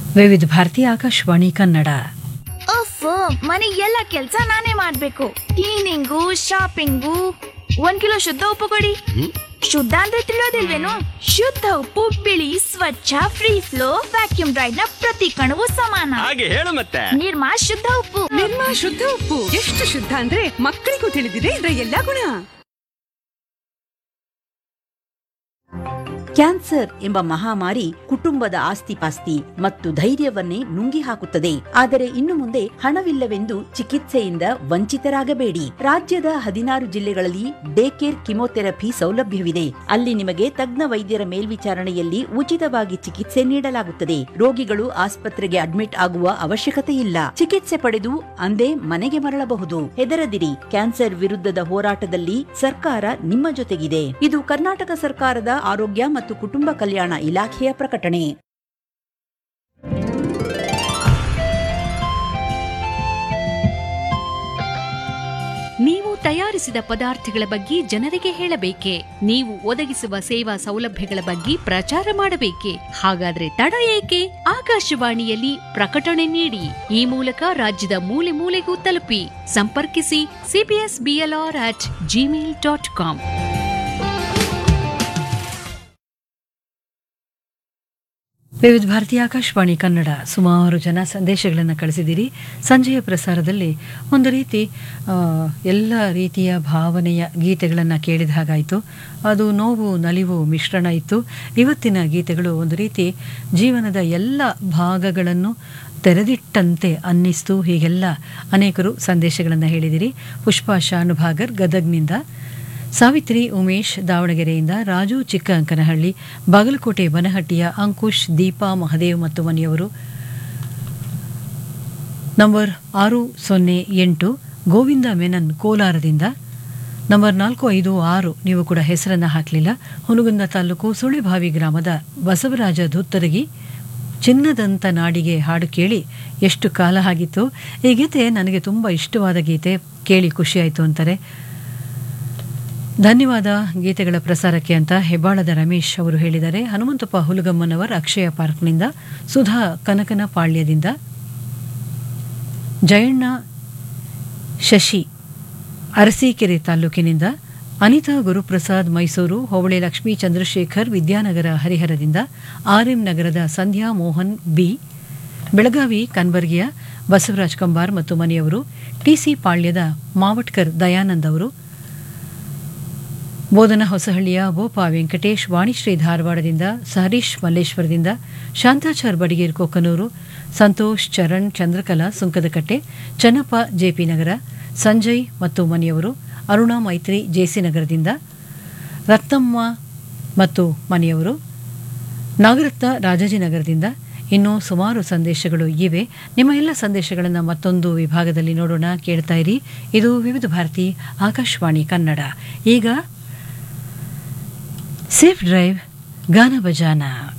ವಿವಿಧ ಭಾರತಿ ಆಕಾಶವಾಣಿ ಕನ್ನಡ ಅಫ್ ಮನೆ ಎಲ್ಲ ಕೆಲ್ಸ ನಾನೇ ಮಾಡ್ಬೇಕು ಕ್ಲೀನಿಂಗು ಶಾಪಿಂಗು ಒಂದ್ ಕಿಲೋ ಶುದ್ಧ ಉಪ್ಪು ಕೊಡಿ ಶುದ್ಧ ಅಂದ್ರೆ ತಿಳಿಯೋದಿಲ್ವೇನು ಶುದ್ಧ ಉಪ್ಪು ಬಿಳಿ ಸ್ವಚ್ಛ ಫ್ರೀ ಫ್ಲೋ ವ್ಯಾಕ್ಯೂಮ್ ಡ್ರೈಡ್ ನ ಪ್ರತಿ ಕಣವು ಸಮಾನ ಹಾಗೆ ಹೇಳು ಮತ್ತೆ ನಿರ್ಮಾ ಶುದ್ಧ ಉಪ್ಪು ನಿರ್ಮಾ ಶುದ್ಧ ಉಪ್ಪು ಎಷ್ಟು ಶುದ್ಧ ಅಂದ್ರೆ ಮಕ್ಕಳಿಗೂ ತಿಳಿದಿದೆ ಇದರ ಎಲ್ಲಾ ಗುಣ ಕ್ಯಾನ್ಸರ್ ಎಂಬ ಮಹಾಮಾರಿ ಕುಟುಂಬದ ಆಸ್ತಿಪಾಸ್ತಿ ಮತ್ತು ಧೈರ್ಯವನ್ನೇ ನುಂಗಿ ಹಾಕುತ್ತದೆ ಆದರೆ ಇನ್ನು ಮುಂದೆ ಹಣವಿಲ್ಲವೆಂದು ಚಿಕಿತ್ಸೆಯಿಂದ ವಂಚಿತರಾಗಬೇಡಿ ರಾಜ್ಯದ ಹದಿನಾರು ಜಿಲ್ಲೆಗಳಲ್ಲಿ ಡೇ ಕೇರ್ ಕಿಮೋಥೆರಪಿ ಸೌಲಭ್ಯವಿದೆ ಅಲ್ಲಿ ನಿಮಗೆ ತಜ್ಞ ವೈದ್ಯರ ಮೇಲ್ವಿಚಾರಣೆಯಲ್ಲಿ ಉಚಿತವಾಗಿ ಚಿಕಿತ್ಸೆ ನೀಡಲಾಗುತ್ತದೆ ರೋಗಿಗಳು ಆಸ್ಪತ್ರೆಗೆ ಅಡ್ಮಿಟ್ ಆಗುವ ಅವಶ್ಯಕತೆ ಇಲ್ಲ ಚಿಕಿತ್ಸೆ ಪಡೆದು ಅಂದೇ ಮನೆಗೆ ಮರಳಬಹುದು ಹೆದರದಿರಿ ಕ್ಯಾನ್ಸರ್ ವಿರುದ್ಧದ ಹೋರಾಟದಲ್ಲಿ ಸರ್ಕಾರ ನಿಮ್ಮ ಜೊತೆಗಿದೆ ಇದು ಕರ್ನಾಟಕ ಸರ್ಕಾರದ ಆರೋಗ್ಯ ಮತ್ತು ಕುಟುಂಬ ಕಲ್ಯಾಣ ಇಲಾಖೆಯ ಪ್ರಕಟಣೆ ನೀವು ತಯಾರಿಸಿದ ಪದಾರ್ಥಗಳ ಬಗ್ಗೆ ಜನರಿಗೆ ಹೇಳಬೇಕೆ ನೀವು ಒದಗಿಸುವ ಸೇವಾ ಸೌಲಭ್ಯಗಳ ಬಗ್ಗೆ ಪ್ರಚಾರ ಮಾಡಬೇಕೆ ಹಾಗಾದ್ರೆ ತಡ ಏಕೆ ಆಕಾಶವಾಣಿಯಲ್ಲಿ ಪ್ರಕಟಣೆ ನೀಡಿ ಈ ಮೂಲಕ ರಾಜ್ಯದ ಮೂಲೆ ಮೂಲೆಗೂ ತಲುಪಿ ಸಂಪರ್ಕಿಸಿ C B S B L R at Gmail dot com Vividh Bharati Akashvani Kannada ಸುಮಾರು ಜನ ಸಂದೇಶಗಳನ್ನು ಕಳಿಸಿದ್ದೀರಿ ಸಂಜೆಯ ಪ್ರಸಾರದಲ್ಲಿ ಒಂದು ರೀತಿ ಆ, ಎಲ್ಲ ರೀತಿಯ ಭಾವನೆಯ ಗೀತೆಗಳನ್ನು ಕೇಳಿದ ಹಾಗಾಯಿತು ಅದು ನೋವು ನಲಿವು ಮಿಶ್ರಣ ಇತ್ತು ಇವತ್ತಿನ ಗೀತೆಗಳು ಒಂದು ರೀತಿ ಜೀವನದ ಎಲ್ಲ ಭಾಗಗಳನ್ನು ತೆರೆದಿಟ್ಟಂತೆ ಅನ್ನಿಸ್ತು ಹೀಗೆಲ್ಲ ಅನೇಕರು ಸಂದೇಶಗಳನ್ನು ಹೇಳಿದಿರಿ ಪುಷ್ಪಾ ಶಾನುಭಾಗರ್ ಗದಗ್ನಿಂದ ಸಾವಿತ್ರಿ ಉಮೇಶ್ ದಾವಣಗೆರೆಯಿಂದ ರಾಜು ಚಿಕ್ಕ ಅಂಕನಹಳ್ಳಿ ಬಾಗಲಕೋಟೆ ಬನಹಟ್ಟಿಯ ಅಂಕುಶ್ ದೀಪಾ ಮಹದೇವ್ ಮತ್ತು ಮನೆಯವರು ನಂಬರ್ ಆರು ಸೊನ್ನೆ ಎಂಟು ಗೋವಿಂದ ಮೆನನ್ ಕೋಲಾರದಿಂದ ನಂಬರ್ ನಾಲ್ಕು ಐದು ಆರು ನೀವು ಕೂಡ ಹೆಸರನ್ನು ಹಾಕಲಿಲ್ಲ ಹುನಗುಂದ ತಾಲೂಕು ಸುಳೆಭಾವಿ ಗ್ರಾಮದ ಬಸವರಾಜ ಧುತ್ತರಗಿ ಚಿನ್ನದಂತ ನಾಡಿಗೆ ಹಾಡು ಕೇಳಿ ಎಷ್ಟು ಕಾಲ ಆಗಿತ್ತು ಈ ಗೀತೆ ನನಗೆ ತುಂಬ ಇಷ್ಟವಾದ ಗೀತೆ ಕೇಳಿ ಖುಷಿಯಾಯಿತು ಅಂತಾರೆ ಧನ್ಯವಾದ ಗೀತೆಗಳ ಪ್ರಸಾರಕ್ಕೆ ಅಂತ ಹೆಬ್ಬಾಳದ ರಮೇಶ್ ಅವರು ಹೇಳಿದ್ದಾರೆ ಹನುಮಂತಪ್ಪ ಹುಲಗಮ್ಮನವರ್ ಅಕ್ಷಯ ಪಾರ್ಕ್ನಿಂದ ಸುಧಾ ಕನಕನ ಪಾಳ್ಯದಿಂದ ಜಯಣ್ಣ ಶಶಿ ಅರಸೀಕೆರೆ ತಾಲೂಕಿನಿಂದ ಅನಿತಾ ಗುರುಪ್ರಸಾದ್ ಮೈಸೂರು ಹೋಬಳಿ ಲಕ್ಷ್ಮೀ ಚಂದ್ರಶೇಖರ್ ವಿದ್ಯಾನಗರ ಹರಿಹರದಿಂದ ಆರ್ಎಂ ನಗರದ ಸಂಧ್ಯಾ ಮೋಹನ್ ಬಿ ಬೆಳಗಾವಿ ಕನ್ಬರ್ಗಿಯ ಬಸವರಾಜ್ ಕಂಬಾರ್ ಮತ್ತು ಮನೆಯವರು ಟಿಸಿ ಪಾಳ್ಯದ ಮಾವಟ್ಕರ್ ದಯಾನಂದ್ ಅವರು ಬೋಧನ ಹೊಸಹಳ್ಳಿಯ ಬೋಪಾ ವೆಂಕಟೇಶ್ ವಾಣಿಶ್ರೀ ಧಾರವಾಡದಿಂದ ಸಹರೀಶ್ ಮಲ್ಲೇಶ್ವರದಿಂದ ಶಾಂತಾಚಾರ್ ಬಡಿಗೇರ್ ಕೊಕ್ಕನೂರು ಸಂತೋಷ್ ಚರಣ್ ಚಂದ್ರಕಲಾ ಸುಂಕದಕಟ್ಟೆ ಚನ್ನಪ್ಪ ಜೆಪಿ ನಗರ ಸಂಜಯ್ ಮತ್ತು ಮನೆಯವರು ಅರುಣಾ ಮೈತ್ರಿ ಜೆಸಿ ನಗರದಿಂದ ರತ್ನಮ್ಮ ಮತ್ತು ಮನೆಯವರು ನಾಗರತ್ನ ರಾಜಾಜಿನಗರದಿಂದ ಇನ್ನೂ ಸುಮಾರು ಸಂದೇಶಗಳು ಇವೆ ನಿಮ್ಮ ಎಲ್ಲ ಸಂದೇಶಗಳನ್ನು ಮತ್ತೊಂದು ವಿಭಾಗದಲ್ಲಿ ನೋಡೋಣ ಕೇಳ್ತಾ ಇರಿ ಇದು ವಿವಿಧ ಭಾರತಿ ಆಕಾಶವಾಣಿ ಕನ್ನಡ ಈಗ ಸೇಫ್ ಡ್ರೈವ್ ಗಾನ ಬಜಾನ